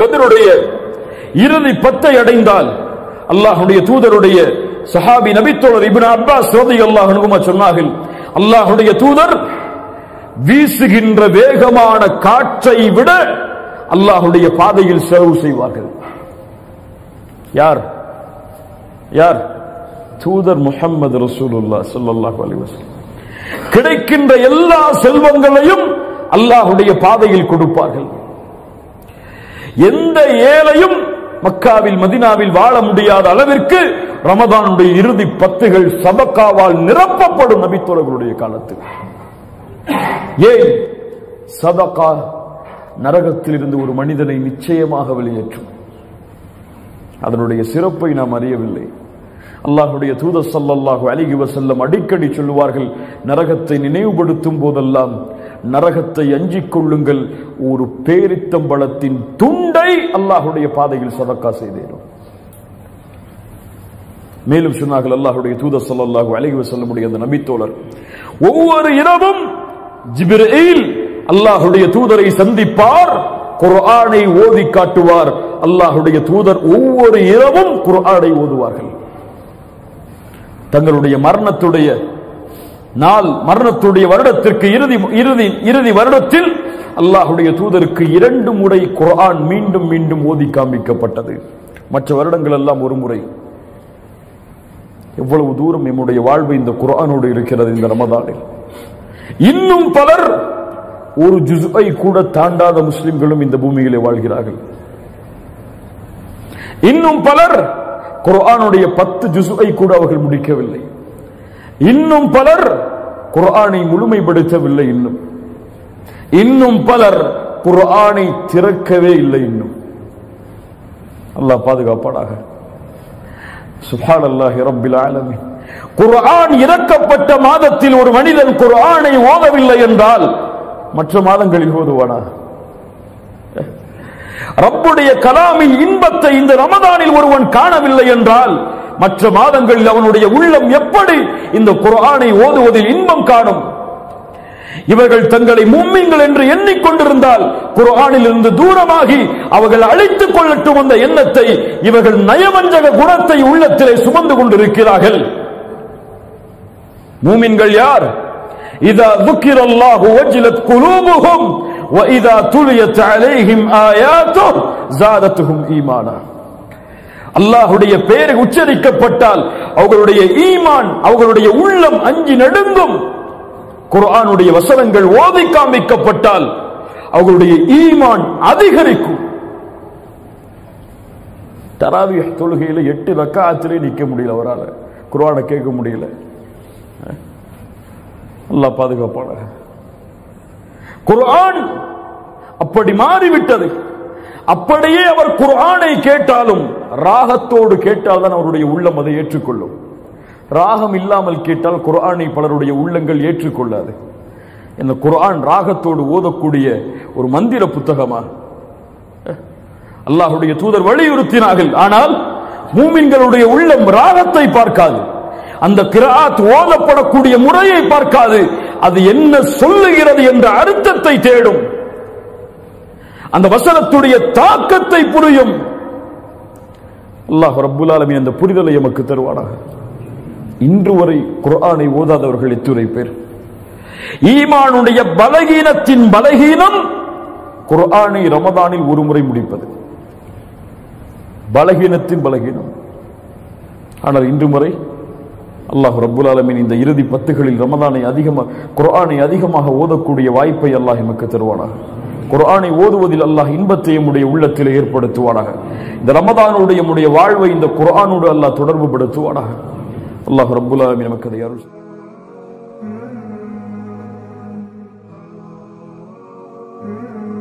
கதிருடைய இறுதி பத்தை அடைந்தால் அல்லாஹ்வுடைய தூதருடைய சஹாபி நபித்தோழர் இப்னு அப்பாஸ் ரலியல்லாஹு அன்ஹுமா சொன்னார்கள் அல்லாஹ்வுடைய தூதர் வீசுகின்ற வேகமான காற்றை விட அல்லாஹ்வுடைய பாதையில் செலவு செய்வார்கள் யார் யார் தூதர் முஹம்மது ரசூலுல்லாஹ் ஸல்லல்லாஹு அலைஹி வஸல்லம் கிடைக்கின்ற எல்லா செல்வங்களையும் அல்லாஹ்வுடைய பாதையில் கொடுப்பார்கள் எந்த ஏழையும் மக்காவில் மதினாவில் வாழ முடியாத அளவிற்கு ரமதானுடைய இறுதி பத்துகள் சதக்காவால் நிரப்பப்படும் நபித்தோழர்களுடைய காலத்தில் ஏன் சதகா நரகத்தில் இருந்து ஒரு மனிதனை நிச்சயமாக வெளியேற்றும் அதனுடைய சிறப்பை நாம் அறியவில்லை அல்லாஹுடைய தூதர் ஸல்லல்லாஹு அலைஹி வஸல்லம் அடிக்கடி சொல்லுவார்கள் நரகத்தை நினைவுபடுத்தும் போதெல்லாம் நரகத்தை அஞ்சிக் கொள்ளுங்கள் ஒரு பேரித்தம்பளத்தின் துண்டை அல்லாஹுடைய பாதையில் சதக்கா செய்தேனும் மேலும் சொன்னார்கள் அல்லாஹுடைய தூதர் ஸல்லல்லாஹு அலைஹி வஸல்லமுடைய அந்த நபித்தோழர் ஒவ்வொரு இரவும் ஜிப்ரீல் அல்லாஹுடைய தூதரை சந்திப்பார் குர்ஆனை ஓதி காட்டுவார் அல்லாஹுடைய தூதர் ஒவ்வொரு இரவும் குர்ஆனை ஓதுவார்கள் தங்களுடைய மரணத்துடைய நாள் மரணத்துடைய வருடத்திற்கு இறுதி இறுதி இறுதி வருடத்தில் அல்லாஹுடைய தூதருக்கு இரண்டு முறை குர்ஆன் மீண்டும் மீண்டும் ஓதி காண்பிக்கப்பட்டது மற்ற வருடங்கள் எல்லாம் ஒரு முறை எவ்வளவு தூரம் நம்முடைய வாழ்வு இந்த குர்ஆனோடு இருக்கிறது இந்த ரமதானில் இன்னும் பலர் ஒரு ஜுஸ்ஐ கூட தாண்டாத முஸ்லிம்களும் இந்த பூமியிலே வாழ்கிறார்கள் இன்னும் பலர் குர்ஆனுடைய பத்து ஜுசுவை கூட அவர்கள் முடிக்கவில்லை இன்னும் பலர் குர்ஆனை முழுமைப்படுத்தவில்லை இன்னும் இன்னும் பலர் குர்ஆனை திறக்கவே இல்லை இன்னும் அல்லாஹ் பாதுகாப்பாடாக சுபான் அல்லாஹி ரப்பில் ஆலமீன் குர்ஆன் இறக்கப்பட்ட மாதத்தில் ஒரு மனிதன் குர்ஆனை ஓதவில்லை என்றால் மற்ற மாதங்களில் ஓதுவானா ரப்புடைய கலாமின் இன்பத்தை இந்த ரமதானில் ஒருவன் காணவில்லை என்றால் மற்ற மாதங்களில் அவனுடைய உள்ளம் எப்படி இந்த குர்ஆனை ஓதுவதில் இன்பம் காணும் இவர்கள் தங்களை மும்மின்கள் என்று எண்ணிக்கொண்டிருந்தால் குர்ஆனில் இருந்து தூரமாகி அவர்கள் அழித்துக் கொள்ளட்டும் அந்த எண்ணத்தை இவர்கள் நயவஞ்சக குணத்தை உள்ளத்திலே சுமந்து கொண்டிருக்கிறார்கள் மூமின்கள் யார் இதா ذكر الله وجلت قلوبهم وإذا تليت عليهم آياته زادتهم ஈமானா அல்லாஹுடைய பெயர் உச்சரிக்கப்பட்டால் அவர்களுடைய ஈமான் அவர்களுடைய உள்ளம் அஞ்சி நடுங்கும் குர்ஆனுடைய வசனங்கள் ஓதி காண்பிக்கப்பட்டால் அவர்களுடைய ஈமான் அதிகரிக்கும் தராவிய தொழுகையில எட்டு ரக்காத்திலே நிக்க முடியல அவரால் குர்ஆனை கேட்க முடியல அல்லாஹ் பாதுகாப்பான குர்ஆன் அப்படி மாறிவிட்டது அப்படியே அவர் குர்ஆனை கேட்டாலும் ராகத்தோடு கேட்டால் தான் அவருடைய உள்ளம் அதை ஏற்றுக்கொள்ளும் ராகம் இல்லாமல் கேட்டால் குர்ஆனை பலருடைய உள்ளங்கள் ஏற்றுக்கொள்ளாது இந்த குர்ஆன் ராகத்தோடு ஓதக்கூடிய ஒரு மந்திர புத்தகமா அல்லாஹுடைய தூதர் வலியுறுத்தினார்கள் ஆனால் மூமின்களுடைய உள்ளம் ராகத்தை பார்க்காது அந்த கிராத் ஓதப்படக்கூடிய முறையை பார்க்காது அது என்ன சொல்லுகிறது என்ற அர்த்தத்தை தேடும் அந்த வசனத்துடைய தாக்கத்தை புரியும் அல்லாஹ் ரப்புல் ஆலமீன் அந்த புரிதலை எமக்கு தருவானாக இன்று வரை குர்ஆனை ஓதாதவர்கள் எத்துரை பேர் ஈமானுடைய பலகீனத்தின் பலகீனம் குர்ஆனை ரமதானில் ஒரு முறை முடிப்பது பலகீனத்தின் பலகீனம் ஆனால் இன்று முறை அல்லாஹ் ரப்புல் ஆலமீன் இந்த இறுதி பத்துகளில் ரமதானை அதிகமாக குர்ஆனை அதிகமாக ஓதக்கூடிய வாய்ப்பை அல்லாஹ் எமக்கு தருவானாக குர்ஆனை ஓதுவதில் அல்லாஹ் இன்பத்தை நம்முடைய உள்ளத்தில் ஏற்படுத்துவானாக இந்த ரமதானுடைய நம்முடைய வாழ்வை இந்த குர்ஆனோடு அல்லாஹ் தொடர்பு படுத்துவானாக அல்லாஹ் ரப்புல் ஆலமீன் நமக்கு அதை அருள் செய்வானாக.